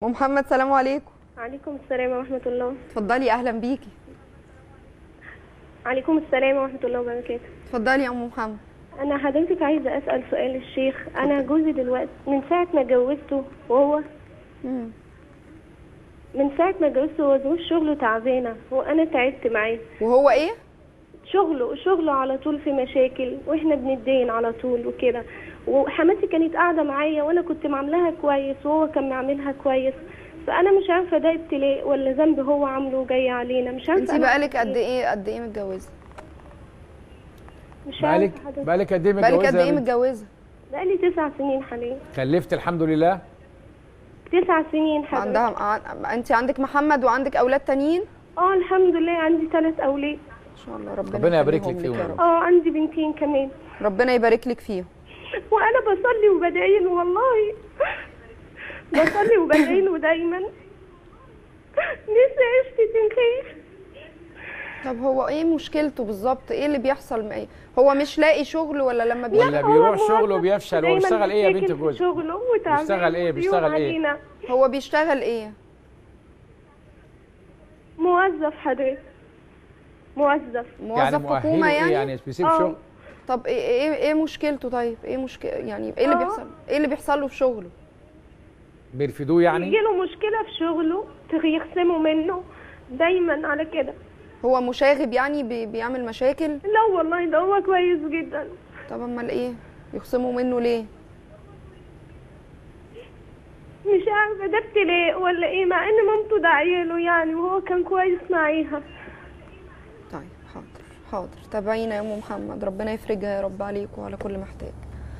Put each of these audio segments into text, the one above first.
ومحمد سلام عليكم عليكم السلام ورحمة الله اتفضلي اهلا بيكي عليكم السلام ورحمة الله وبركاته اتفضلي يا ام محمد أنا حضرتك عايزة أسأل سؤال الشيخ أنا جوزي دلوقتي من ساعة ما اتجوزته وهو مم. من ساعة ما اتجوزته هو ظروف شغله تعبانة وأنا تعبت معاه وهو ايه شغله شغله على طول في مشاكل واحنا بنتدين على طول وكده وحماتي كانت قاعدة معايا وانا كنت معاملاها كويس وهو كان معاملها كويس فانا مش عارفة ده ابتلاء ولا ذنب هو عامله جاي علينا مش عارفة انت أنا بقالك أعمل قد ايه قد ايه متجوزه مش بقالك عارفة حضرتك بقالك قد ايه بقالك متجوزه قد يا ايه بنت؟ متجوزه بقالي تسع سنين حاليا خلفت الحمد لله تسع سنين حضرتك عندها عن- انت عندك محمد وعندك اولاد تانيين اه الحمد لله عندي ثلاث اولاد ان شاء الله ربنا, ربنا يبارك يخليهم لك فيهم يا يا رب رب. اه عندي بنتين كمان ربنا يبارك لك فيهم وانا بصلي وبدعي له والله بصلي وبدعي له دايما نفسي عيشتي تنخيف طب هو ايه مشكلته بالظبط ايه اللي بيحصل معاه هو مش لاقي شغل ولا لما بي... ولا بيروح شغله وبيفشل هو دايماً بيشتغل ايه يا مشاكل بنت في جوزك؟ شغله وتعبان بيشتغل إيه؟ وبيوم بيشتغل إيه؟ علينا. هو بيشتغل ايه موظف حضرتك موظف موظف يعني حكومه مؤهله يعني, ايه يعني بيسيب آه. شغل طب ايه ايه ايه مشكلته طيب ايه مشكله يعني ايه اللي آه. بيحصل ايه اللي بيحصل له في شغله بيرفدوه يعني يجيله مشكلة في شغله يخصموا منه دايما على كده هو مشاغب يعني بي... بيعمل مشاكل لا والله ده هو كويس جدا طب امال ايه يخصموا منه ليه مش عارفة ده ابتلاء ولا ايه مع ان مامته داعية له يعني وهو كان كويس معاها طيب حاضر حاضر تابعينا يا ام محمد ربنا يفرجها يا رب عليك وعلى كل محتاج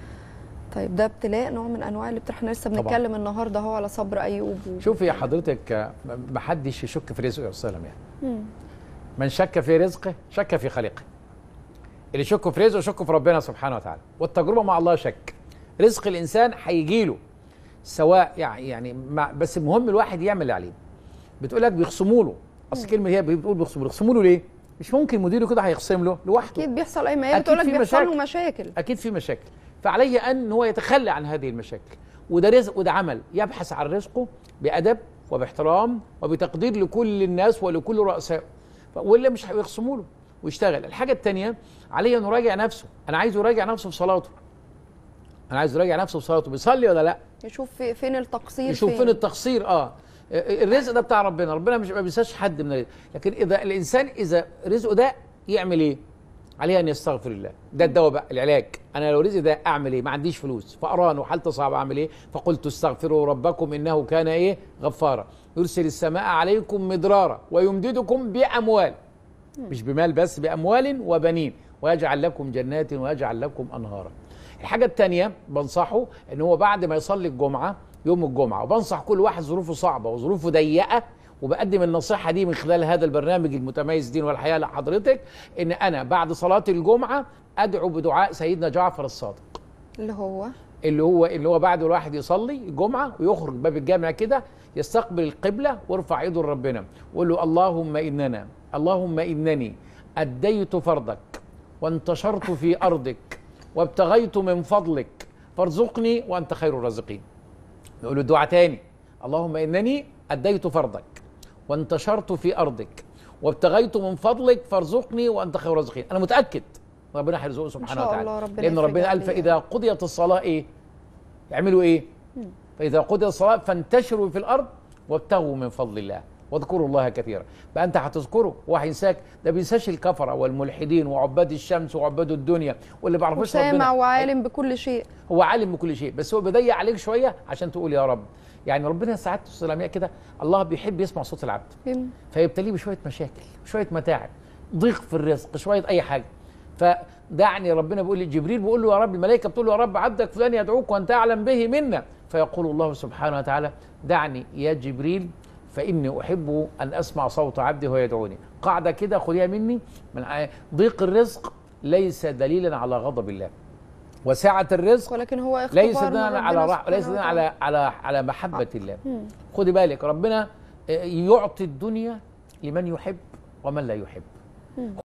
طيب ده ابتلاء نوع من انواع الابتلاء احنا لسه طبعا. بنتكلم النهارده اهو على صبر ايوب و... شوفي يا حضرتك آه، ما حدش يشك في رزقه يا استاذ يعني مم. من شك في رزقه شك في خالقه اللي يشك في رزقه يشك في ربنا سبحانه وتعالى والتجربه مع الله شك رزق الانسان هيجي له سواء يعني يعني مع بس المهم الواحد يعمل اللي عليه بتقول لك بيخصموا له اصل الكلمه هي بتقول بيخصموا له يخصموا له ليه مش ممكن مديره كده هيخصم له لوحده اكيد بيحصل اي ما هي أكيد بتقول لك في بيحصل له مشاكل. مشاكل اكيد في مشاكل فعليه ان هو يتخلى عن هذه المشاكل وده رزق وده عمل يبحث عن رزقه بادب وباحترام وبتقدير لكل الناس ولكل رؤسائه ف- ولا مش هيخصموا له ويشتغل الحاجه الثانيه عليه انه يراجع نفسه انا عايزه يراجع نفسه في صلاته انا عايزه يراجع نفسه في صلاته بيصلي ولا لا يشوف في- فين التقصير يشوف فين التقصير اه الرزق ده بتاع ربنا ربنا مش ما بينساش حد من الرزق لكن اذا الانسان اذا رزقه ده يعمل ايه عليه ان يستغفر الله ده الدواء بقى العلاج انا لو رزقي ده اعمل ايه ما عنديش فلوس فقران وحالتي صعبه اعمل ايه فقلت استغفروا ربكم انه كان ايه غفارا يرسل السماء عليكم مدرارا ويمددكم باموال مش بمال بس باموال وبنين ويجعل لكم جنات ويجعل لكم انهارا الحاجه الثانيه بنصحه ان هو بعد ما يصلي الجمعه يوم الجمعه وبنصح كل واحد ظروفه صعبه وظروفه ضيقه وبقدم النصيحه دي من خلال هذا البرنامج المتميز دين والحياه لحضرتك ان انا بعد صلاه الجمعه ادعو بدعاء سيدنا جعفر الصادق اللي هو اللي هو اللي هو بعد الواحد يصلي الجمعه ويخرج باب الجامع كده يستقبل القبله ويرفع ايده لربنا ويقول له اللهم اننا اللهم انني اديت فرضك وانتشرت في ارضك وابتغيت من فضلك فارزقني وانت خير الرازقين نقول له دعاء تاني اللهم انني اديت فرضك وانتشرت في ارضك وابتغيت من فضلك فارزقني وانت خير الرازقين انا متاكد ربنا هيرزقه سبحانه شاء وتعالى الله ربنا لان يفرج ربنا قال عليه. فاذا قضيت الصلاه ايه يعملوا ايه فاذا قضيت الصلاه فانتشروا في الارض وابتغوا من فضل الله واذكروا الله كثيرا بقى انت هتذكره هو هينساك ده بينساش الكفره والملحدين وعباد الشمس وعباد الدنيا واللي ما بيعرفوش وسامع ربنا وعالم بكل شيء هو عالم بكل شيء بس هو بيضيق عليك شويه عشان تقول يا رب يعني ربنا ساعات السلاميه كده الله بيحب يسمع صوت العبد فين؟ فيبتليه بشويه مشاكل شويه متاعب ضيق في الرزق شويه اي حاجه فدعني ربنا بيقول لجبريل بيقول له يا رب الملائكه بتقول له يا رب عبدك فلان يدعوك وانت اعلم به منا فيقول الله سبحانه وتعالى دعني يا جبريل فاني احب ان اسمع صوت عبدي وهو يدعوني قاعده كده خديها مني من ع- ضيق الرزق ليس دليلا على غضب الله وسعه الرزق ولكن هو اختبار ليس من دليلا ربنا على رح... سبحانه ليس دليلا وتعالى. على على على محبه الله مم. خدي بالك ربنا آه، يعطي الدنيا لمن يحب ومن لا يحب